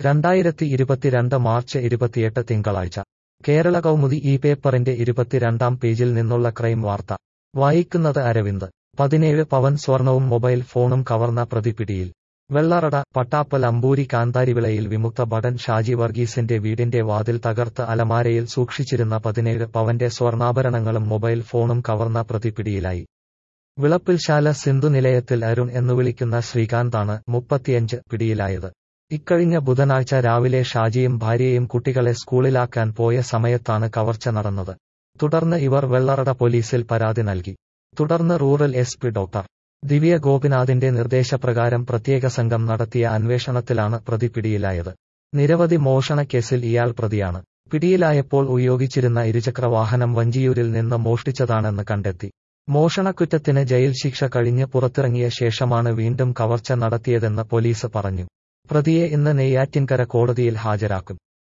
രണ്ടായിരത്തി ഇരുപത്തിരണ്ട് മാർച്ച് ഇരുപത്തിയെട്ട് തിങ്കളാഴ്ച കേരള കൗമുദി ഈ പേപ്പറിന്റെ ഇരുപത്തിരണ്ടാം പേജിൽ നിന്നുള്ള ക്രൈം വാർത്ത വായിക്കുന്നത് അരവിന്ദ് പതിനേഴ് പവൻ സ്വർണവും മൊബൈൽ ഫോണും കവർന്ന പ്രതി പിടിയിൽ വെള്ളറട പട്ടാപ്പൽ അമ്പൂരി കാന്താരിവിളയിൽ വിമുക്ത ഭടൻ ഷാജി വർഗീസിന്റെ വീടിന്റെ വാതിൽ തകർത്ത് അലമാരയിൽ സൂക്ഷിച്ചിരുന്ന പതിനേഴ് പവന്റെ സ്വർണ്ണാഭരണങ്ങളും മൊബൈൽ ഫോണും കവർന്ന പ്രതി പിടിയിലായി വിളപ്പിൽശാല സിന്ധു നിലയത്തിൽ അരുൺ എന്നു വിളിക്കുന്ന ശ്രീകാന്താണ് മുപ്പത്തിയഞ്ച് പിടിയിലായത് ഇക്കഴിഞ്ഞ ബുധനാഴ്ച രാവിലെ ഷാജിയും ഭാര്യയും കുട്ടികളെ സ്കൂളിലാക്കാൻ പോയ സമയത്താണ് കവർച്ച നടന്നത് തുടർന്ന് ഇവർ വെള്ളറട പോലീസിൽ പരാതി നൽകി തുടർന്ന് rural S P doctor Divya ഗോപിനാഥിന്റെ നിർദ്ദേശപ്രകാരം പ്രത്യേക സംഘം നടത്തിയ അന്വേഷണത്തിലാണ് പ്രതി പിടിയിലായത് നിരവധി മോഷണ കേസിൽ ഇയാൾ പ്രതിയാണ് പിടിയിലായപ്പോൾ ഉപയോഗിച്ചിരുന്ന ഇരുചക്ര വാഹനം വഞ്ചിയൂരിൽ നിന്ന് മോഷ്ടിച്ചതാണെന്ന് കണ്ടെത്തി മോഷണക്കുറ്റത്തിന് ജയിൽ ശിക്ഷ കഴിഞ്ഞ് പുറത്തിറങ്ങിയ ശേഷമാണ് വീണ്ടും കവർച്ച നടത്തിയതെന്ന് പോലീസ് പറഞ്ഞു പ്രതിയെ ഇന്ന് നെയ്യാറ്റിൻകര കോടതിയിൽ ഹാജരാക്കും